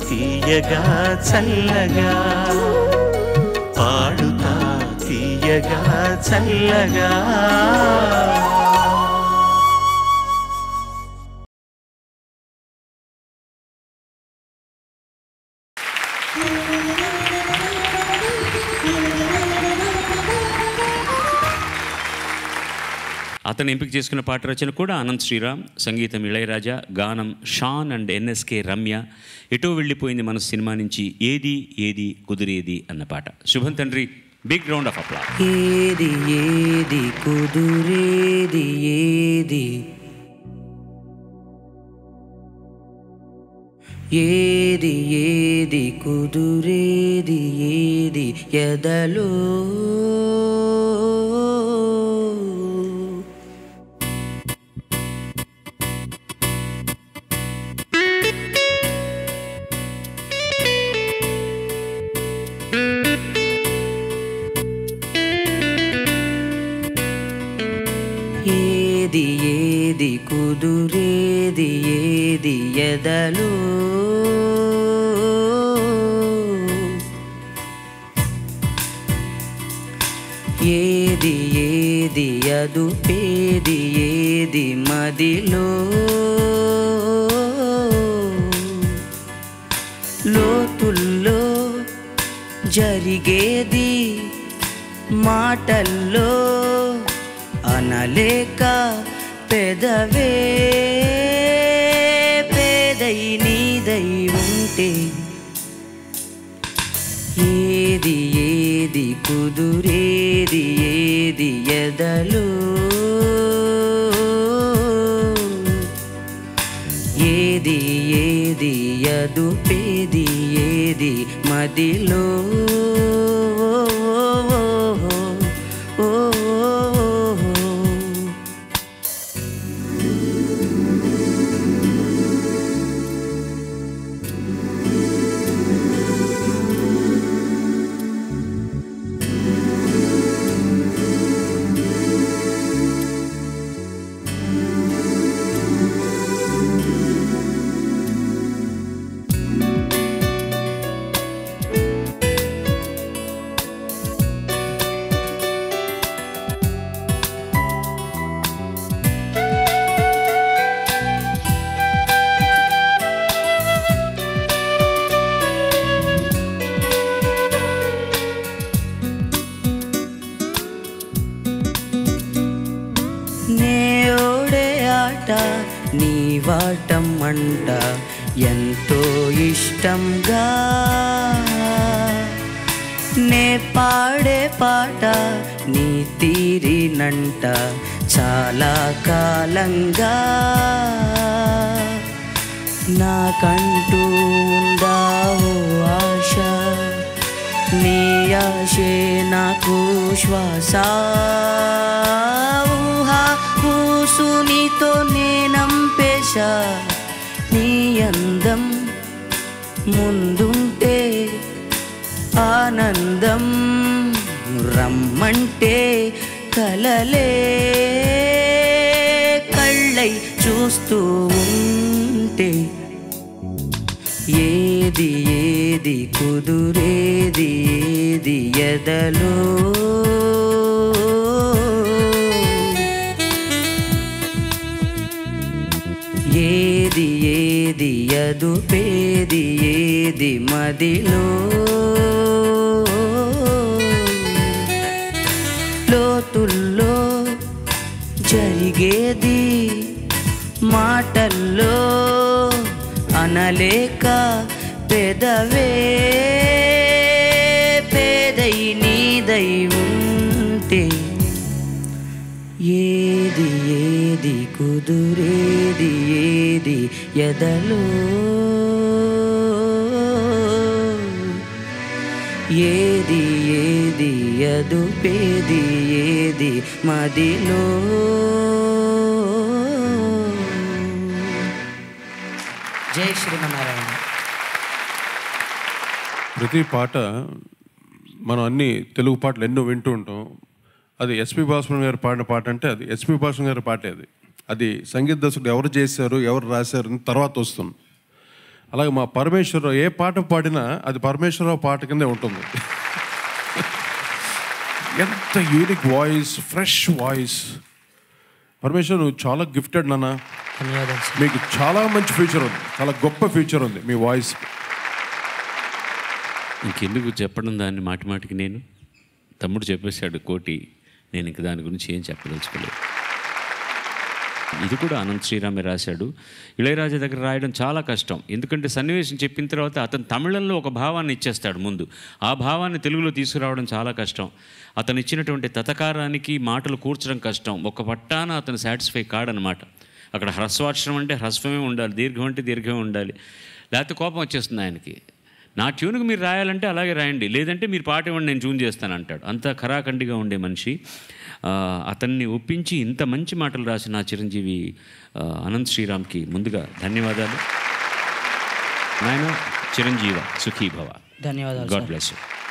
తీయగా చల్లగా పాడుతా తీయగా చల్లగా అతను ఎంపిక చేసుకున్న పాట రచన కూడా అనంత్ శ్రీరామ్ సంగీతం ఇళయరాజా గానం షాన్ అండ్ ఎన్ఎస్కే రమ్య ఎటో వెళ్ళిపోయింది మన సినిమా నుంచి ఏది ఏది కుదిరేది అన్న పాట శుభం తండ్రి బిగ్ రౌండ్ ఆఫ్ అప్లా ఏది ఏది కుదురేది ఏది ఏది ఏది కుదురేది ఏది ఎదలో ఏది ఏది కుదురేది ఏది ఎదలో ఏది ఏది అదుపేది ఏది మదిలో లోతుల్లో జరిగేది మాటల్లో అనలేక పెదవే పేదై నీదై ఉంటే ఏది ఏది కుదురేది ఏది ఎదలో ఏది ఏది అదుపేది ఏది మదిలో ఓ, ఓ, ఓ. నే ఓడే ఆట నీ వాటం అంట ఎంతో ఇష్టంగా నే పాడే పాట నీ తీరినంట చాలా కాలంగా నాకంటూ ఉందా ఓ ఆశ నీ ఆశే నాకు శ్వాస ఊహా ఊసు నీతో నేనంపేశా నీ అందం ముందుంటే ఆనందం రమ్మంటే కలలే కళ్ళై చూస్తూ ఉంటే ఏది ఏది కుదురేది ఏది ఎదలో ఏది ఏది అదుపేది ఏది మదిలో లోతుల్లో జరిగేది మాటల్లో అనలేక పెదవే పేదై నీదై ఉంటే ఏది ఏది కుదురేది ఏది ఎదలో ఏది ఏది అదుపేది ఏది మదిలో జై శ్రీమన్నారాయణ ప్రతి పాట మనం అన్ని తెలుగు పాటలు ఎన్నో వింటూ ఉంటాం అది ఎస్పి బాలసుబ్రహ్మణ్యం గారు పాడిన పాట అంటే అది ఎస్పి బాలసుబ్రహ్మణ్యం గారి పాటే అది అది సంగీత దర్శకుడు ఎవరు చేశారు ఎవరు రాశారు అని తర్వాత వస్తుంది అలాగే మా పరమేశ్వరరావు ఏ పాట పాడినా అది పరమేశ్వరరావు పాట కిందే ఉంటుంది ఎంత unique voice fresh voice Parameshwar నువ్వు చాలా గిఫ్టెడ్ నాన్న ధన్యవాదాలు సార్ మీకు చాలా మంచి ఫ్యూచర్ ఉంది చాలా గొప్ప ఫ్యూచర్ ఉంది మీ వాయిస్ ఇంకెందుకు చెప్పడం దాన్ని మాటి మాటికి నేను తమ్ముడు చెప్పేశాడు కోటి నేను ఇంక దాని గురించి ఏం చెప్పదలుచుకోలేదు ఇది కూడా అనంత్ శ్రీరామే రాశాడు ఇళయరాజా దగ్గర రాయడం చాలా కష్టం ఎందుకంటే సన్నివేశం చెప్పిన తర్వాత అతను తమిళంలో ఒక భావాన్ని ఇచ్చేస్తాడు ముందు ఆ భావాన్ని తెలుగులో తీసుకురావడం చాలా కష్టం అతను ఇచ్చినటువంటి తతకారానికి మాటలు కూర్చడం కష్టం ఒక పట్టాన అతను సాటిస్ఫై కాడనమాట అక్కడ హ్రస్వాక్షరం అంటే హ్రస్వమే ఉండాలి దీర్ఘం అంటే దీర్ఘమే ఉండాలి లేకపోతే కోపం వచ్చేస్తుంది ఆయనకి నా ట్యూన్కి మీరు రాయాలంటే అలాగే రాయండి లేదంటే మీరు పాట ఇవ్వండి నేను ట్యూన్ చేస్తాను అంటాడు అంత ఖరాఖండిగా ఉండే మనిషి ఆ, అతన్ని ఒప్పించి ఇంత మంచి మాటలు రాసిన నా చిరంజీవి ఆ, అనంత్ శ్రీరామ్కి ముందుగా ధన్యవాదాలు నాయన చిరంజీవ సుఖీ భవ ధన్యవాదాలు గాడ్ సార్ బ్లెస్ యూ